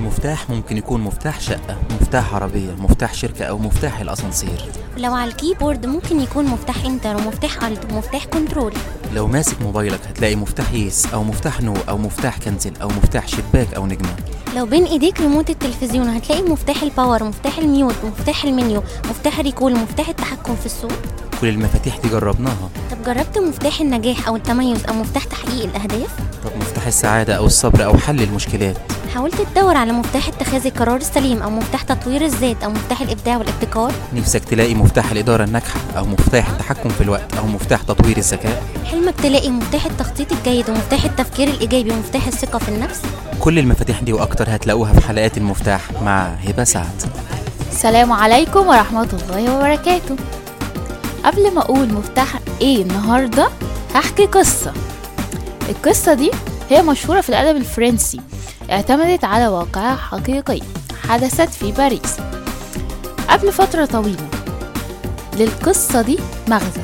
المفتاح ممكن يكون مفتاح شقة مفتاح عربية مفتاح شركة أو مفتاح الأسانسير ولو على الكيبورد ممكن يكون مفتاح انتر ومفتاح الت ومفتاح كنترول لو ماسك موبايلك هتلاقي مفتاح يس أو مفتاح نو أو مفتاح كنزل أو مفتاح شباك أو نجمة لو بين ايديك ريموت التلفزيون هتلاقي مفتاح الباور مفتاح الميوت مفتاح المنيو مفتاح الريكول مفتاح التحكم في الصوت كل المفاتيح دي جربناها طب جربت مفتاح النجاح او التميز او مفتاح تحقيق الاهداف طب مفتاح السعادة أو الصبر أو حل المشكلات حاولت تدور على مفتاح اتخاذ القرار السليم او مفتاح تطوير الذات او مفتاح الابداع والابتكار نفسك تلاقي مفتاح الإدارة الناجحة أو مفتاح التحكم في الوقت أو مفتاح تطوير الذكاء حلمك تلاقي مفتاح التخطيط الجيد ومفتاح التفكير الايجابي ومفتاح الثقه في النفس كل المفاتيح دي وأكتر هتلاقوها في حلقات المفتاح مع هبة سعد السلام عليكم ورحمة الله وبركاته قبل ما أقول مفتاح إيه النهاردة هحكي قصة القصة دي هي مشهورة في الأدب الفرنسي اعتمدت على واقعة حقيقي حدثت في باريس قبل فترة طويلة للقصة دي مغزى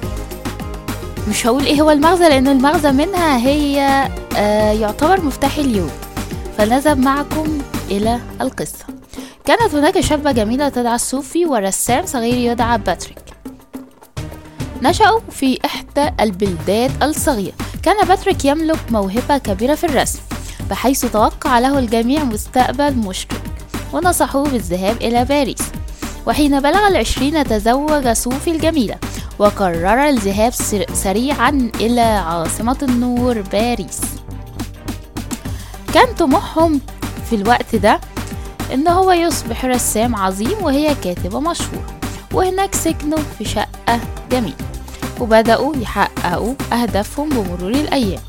مش هقول ايه هو المغزى لأن المغزى منها هي آه يعتبر مفتاح اليوم فنذهب معكم إلى القصة كانت هناك شابة جميلة تدعى صوفي ورسام صغير يدعى باتريك نشأوا في إحدى البلدات الصغيرة كان باتريك يملك موهبة كبيرة في الرسم بحيث توقع له الجميع مستقبل مشرق ونصحوه بالذهاب إلى باريس وحين بلغ العشرين تزوج صوفي الجميلة وقرر الذهاب سر- سريعا إلى عاصمة النور باريس كان طموحهم في الوقت ده إن هو يصبح رسام عظيم وهي كاتبة مشهورة وهناك سكنوا في شقة جميلة وبدأوا يحققوا أهدافهم بمرور الأيام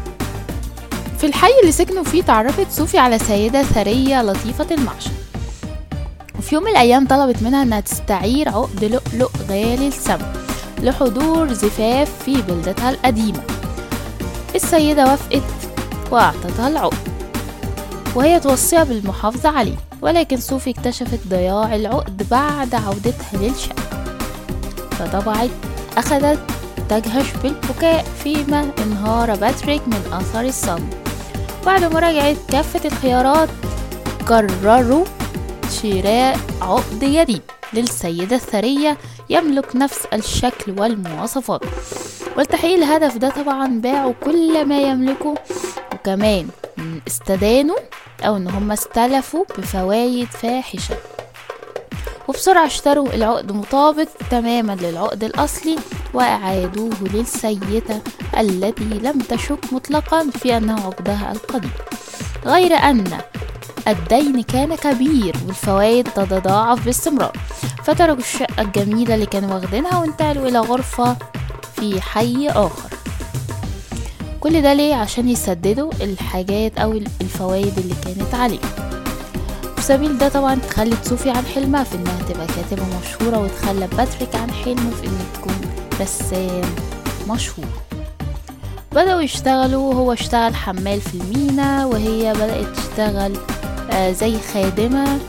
في الحي اللي سكنوا فيه تعرفت صوفي على سيدة ثرية لطيفة المعشر وفي يوم من الأيام طلبت منها إنها تستعير عقد لؤلؤ غالي الثمن لحضور زفاف في بلدتها القديمة السيدة وافقت وأعطتها العقد وهي توصيها بالمحافظة عليه ولكن صوفي اكتشفت ضياع العقد بعد عودتها للشقة فطبعت أخذت تجهش بالبكاء فيما انهار باتريك من أثر الصدمة بعد مراجعة كافة الخيارات قرروا شراء عقد جديد للسيدة الثرية يملك نفس الشكل والمواصفات ولتحقيق الهدف ده طبعا باعوا كل ما يملكوا وكمان استدانوا او ان هم استلفوا بفوايد فاحشة وبسرعة اشتروا العقد مطابق تماما للعقد الأصلي وأعادوه للسيدة التي لم تشك مطلقا في أنه عقدها القديم غير أن الدين كان كبير والفوائد تتضاعف باستمرار فتركوا الشقة الجميلة اللي كانوا واخدينها وانتقلوا إلى غرفة في حي آخر كل ده ليه عشان يسددوا الحاجات أو الفوائد اللي كانت عليه في سبيل ده طبعا تخلت صوفي عن حلمها في انها تبقى كاتبة مشهورة وتخلى باتريك عن حلمه في انه تكون رسام مشهور بدأوا يشتغلوا هو اشتغل حمال في المينا وهي بدأت تشتغل آه زي خادمة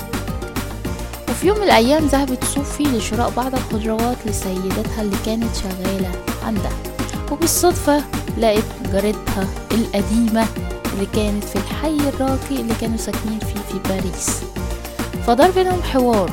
وفي يوم من الأيام ذهبت صوفي لشراء بعض الخضروات لسيدتها اللي كانت شغالة عندها وبالصدفة لقت جارتها القديمة اللي كانت في الحي الراقي اللي كانوا ساكنين فيه في باريس فدار بينهم حوار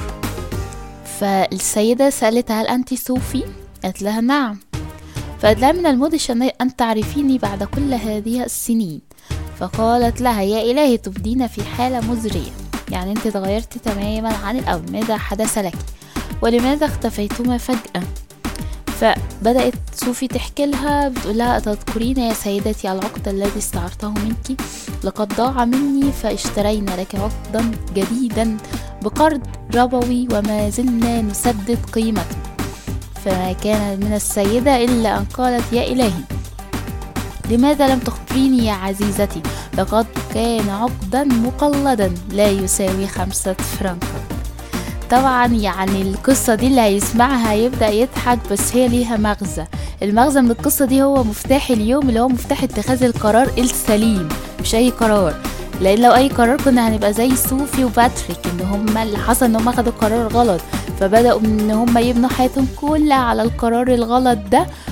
فالسيدة سألتها هل أنت صوفي؟ قالت لها نعم فقالت لها من المدهش أن تعرفيني بعد كل هذه السنين فقالت لها يا إلهي تبدين في حالة مزرية يعني أنت تغيرت تماما عن الأول ماذا حدث لك ولماذا اختفيتما فجأة فبدأت صوفي تحكي لها بتقول لها أتذكرين يا سيدتي العقد الذي استعرته منك لقد ضاع مني فاشترينا لك عقدا جديدا بقرض ربوي وما زلنا نسدد قيمته فما كان من السيدة إلا أن قالت يا إلهي لماذا لم تخبريني يا عزيزتي لقد كان عقدا مقلدا لا يساوي خمسة فرنك طبعا يعني القصة دي اللي هيسمعها هيبدأ يضحك بس هي ليها مغزى المغزى من القصة دي هو مفتاح اليوم اللي هو مفتاح اتخاذ القرار السليم مش أي قرار لأن لو أي قرار كنا هنبقى زي صوفي وباتريك إن هما اللي حصل إن هما أخدوا قرار غلط فبدأوا إن هما يبنوا حياتهم كلها على القرار الغلط ده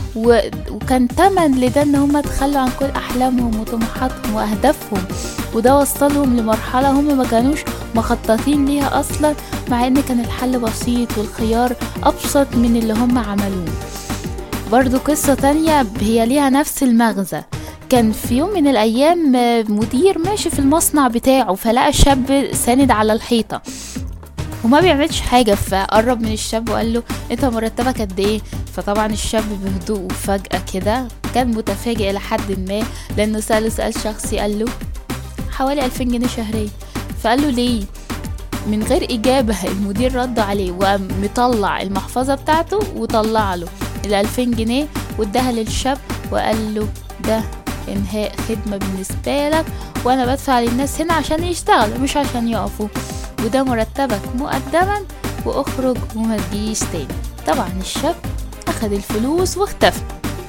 و... وكان تمن لده ان هم تخلوا عن كل احلامهم وطموحاتهم واهدافهم وده وصلهم لمرحلة هم ما كانوش مخططين ليها اصلا مع ان كان الحل بسيط والخيار ابسط من اللي هم عملوه برضو قصة تانية هي ليها نفس المغزى كان في يوم من الأيام آه، مدير ماشي في المصنع بتاعه فلقى شاب ساند على الحيطة وما بيعملش حاجة فقرب من الشاب وقال له انت مرتبك قد ايه فطبعا الشاب بهدوء وفجأة كده كان متفاجئ إلى حد ما لأنه سأله سؤال شخصي قال له حوالي ألفين جنيه شهريا فقال له ليه من غير إجابة المدير رد عليه وقام مطلع المحفظة بتاعته وطلع له الألفين جنيه واداها للشاب وقال له ده إنهاء خدمة بالنسبة لك وأنا بدفع للناس هنا عشان يشتغلوا مش عشان يقفوا وده مرتبك مقدما واخرج وما تجيش تاني طبعا الشاب أخد الفلوس واختفى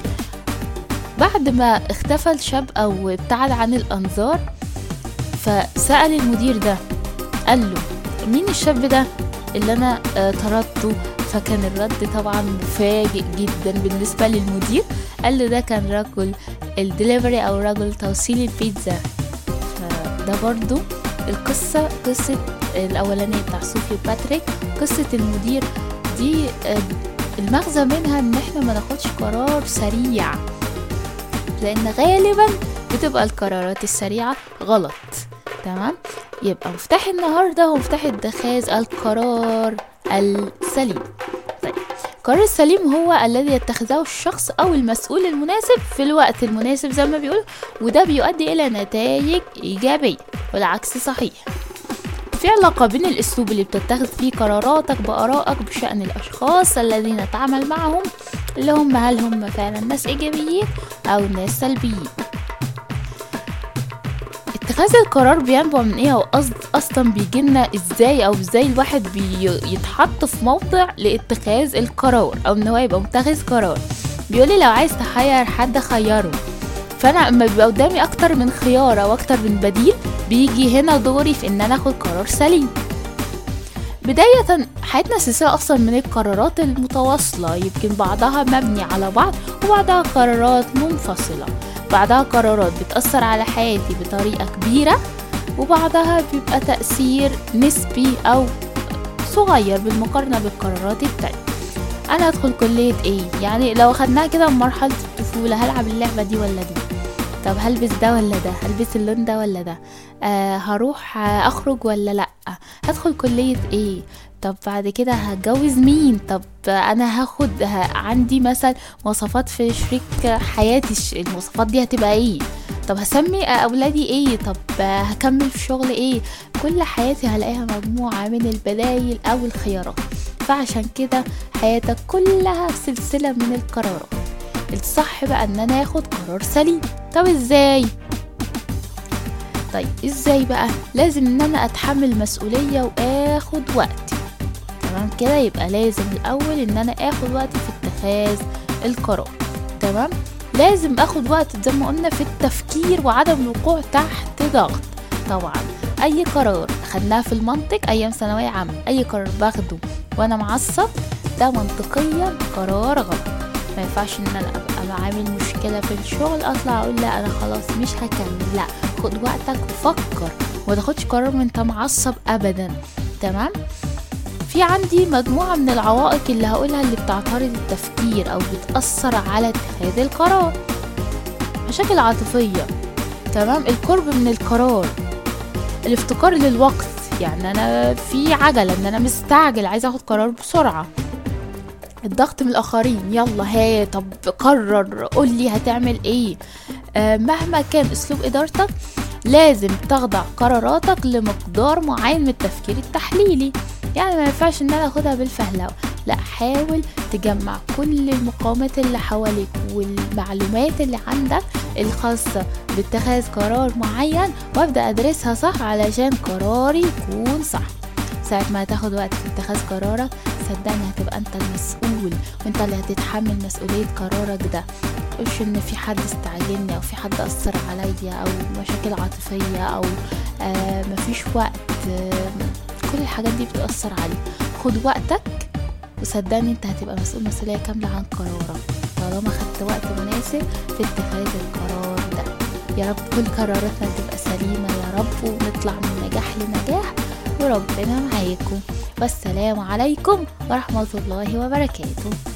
بعد ما اختفى الشاب أو ابتعد عن الأنظار فسأل المدير ده قال له مين الشاب ده اللي أنا آه، طردته فكان الرد طبعا مفاجئ جدا بالنسبة للمدير قال له ده كان رجل الدليفري أو رجل توصيل البيتزا فده برضو القصة قصة الأولانية بتاع صوفي وباتريك قصة المدير دي آه، المغزى منها ان احنا ما ناخدش قرار سريع لان غالبا بتبقى القرارات السريعة غلط تمام يبقى مفتاح النهاردة هو مفتاح اتخاذ القرار السليم طيب القرار السليم هو الذي يتخذه الشخص او المسؤول المناسب في الوقت المناسب زي ما بيقول وده بيؤدي الى نتائج ايجابية والعكس صحيح في علاقة بين الأسلوب اللي بتتخذ فيه قراراتك بآرائك بشأن الأشخاص الذين تعمل معهم اللي هم هل هم فعلا ناس إيجابيين أو ناس سلبيين اتخاذ القرار بينبع من ايه او قصد اصلا بيجيلنا ازاي او ازاي الواحد بيتحط في موضع لاتخاذ القرار او ان هو يبقى متخذ قرار بيقولي لو عايز تخير حد خيره فانا اما بيبقى قدامي اكتر من خيار او اكتر من بديل بيجي هنا دوري في ان انا اخد قرار سليم بداية حياتنا سلسلة أصلا من القرارات المتواصلة يمكن بعضها مبني على بعض وبعضها قرارات منفصلة بعضها قرارات بتأثر على حياتي بطريقة كبيرة وبعضها بيبقى تأثير نسبي أو صغير بالمقارنة بالقرارات التانية أنا هدخل كلية ايه يعني لو أخدناها كده من مرحلة الطفولة هلعب اللعبة دي ولا دي طب هلبس ده ولا ده هلبس اللون ده ولا ده آه هروح آه اخرج ولا لا هدخل كلية ايه طب بعد كده هتجوز مين طب انا هاخد ه- عندي مثلا مواصفات في شريك حياتي الش- المواصفات دي هتبقى ايه طب هسمي اولادي ايه طب آه، هكمل في شغل ايه كل حياتي هلاقيها مجموعة من البدايل او الخيارات فعشان كده حياتك كلها سلسلة من القرارات الصح بقى ان انا اخد قرار سليم طب ازاي طيب ازاي بقى لازم ان انا اتحمل مسؤولية واخد وقتي تمام كده يبقى لازم الاول ان انا اخد وقت في اتخاذ القرار تمام لازم اخد وقت زي ما قلنا في التفكير وعدم الوقوع تحت ضغط طبعا اي قرار خدناه في المنطق ايام ثانويه عامه اي قرار باخده وانا معصب ده منطقيا قرار غلط ما ينفعش ان انا ابقى بعمل مشكله في الشغل اطلع اقول لا انا خلاص مش هكمل لا خد وقتك وفكر وما تاخدش قرار وانت معصب ابدا تمام في عندي مجموعة من العوائق اللي هقولها اللي بتعترض التفكير أو بتأثر على اتخاذ القرار مشاكل عاطفية تمام القرب من القرار الافتقار للوقت يعني أنا في عجلة إن أنا مستعجل عايزة أخد قرار بسرعة الضغط من الآخرين يلا ها طب قرر قولي هتعمل ايه آه مهما كان أسلوب إدارتك لازم تخضع قراراتك لمقدار معين من التفكير التحليلي يعني ما ينفعش ان انا اخدها بالفهلوة لا حاول تجمع كل المقاومات اللي حواليك والمعلومات اللي عندك الخاصة باتخاذ قرار معين وابدأ ادرسها صح علشان قراري يكون صح ساعة ما هتاخد وقت في اتخاذ قرارك صدقني هتبقى انت المسؤول وانت اللي هتتحمل مسؤولية قرارك ده مش ان في حد استعجلني او في حد اثر عليا او مشاكل عاطفية او آه مفيش وقت آه كل الحاجات دي بتأثر عليك خد وقتك وصدقني انت هتبقى مسؤول مسؤولية كاملة عن قرارك طالما خدت وقت مناسب في اتخاذ القرار ده يا رب كل قراراتنا تبقى سليمة يا رب ونطلع من نجاح لنجاح وربنا معاكم والسلام عليكم ورحمة الله وبركاته